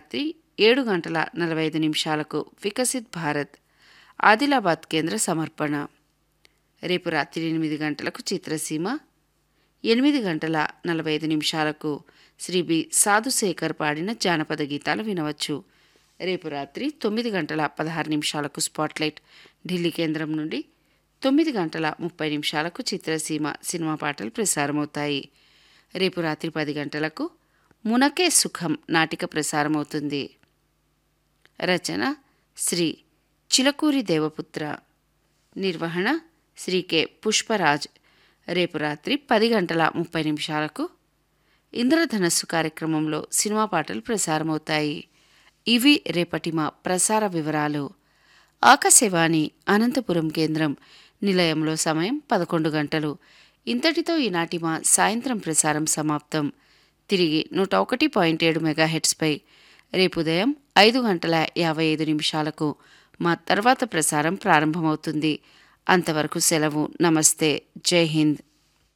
రాత్రి ఏడు గంటల నలభై ఐదు నిమిషాలకు వికసిత్ భారత్ ఆదిలాబాద్ కేంద్ర సమర్పణ రేపు రాత్రి ఎనిమిది గంటలకు చిత్రసీమ ఎనిమిది గంటల నలభై ఐదు నిమిషాలకు శ్రీ బి సాధుశేఖర్ పాడిన జానపద గీతాలు వినవచ్చు రేపు రాత్రి తొమ్మిది గంటల పదహారు నిమిషాలకు స్పాట్లైట్ ఢిల్లీ కేంద్రం నుండి తొమ్మిది గంటల ముప్పై నిమిషాలకు చిత్రసీమ సినిమా పాటలు ప్రసారమవుతాయి రేపు రాత్రి పది గంటలకు మునకే సుఖం నాటిక ప్రసారమవుతుంది రచన శ్రీ చిలకూరి దేవపుత్ర నిర్వహణ శ్రీ కె పుష్పరాజ్ రేపు రాత్రి పది గంటల ముప్పై నిమిషాలకు ఇంద్రధనస్సు కార్యక్రమంలో సినిమా పాటలు ప్రసారమవుతాయి ఇవి రేపటి మా ప్రసార వివరాలు ఆకాశవాణి అనంతపురం కేంద్రం నిలయంలో సమయం పదకొండు గంటలు ఇంతటితో ఈనాటి మా సాయంత్రం ప్రసారం సమాప్తం తిరిగి నూట ఒకటి పాయింట్ ఏడు మెగాహెట్స్పై రేపు ఉదయం ఐదు గంటల యాభై ఐదు నిమిషాలకు మా తర్వాత ప్రసారం ప్రారంభమవుతుంది అంతవరకు సెలవు నమస్తే జై హింద్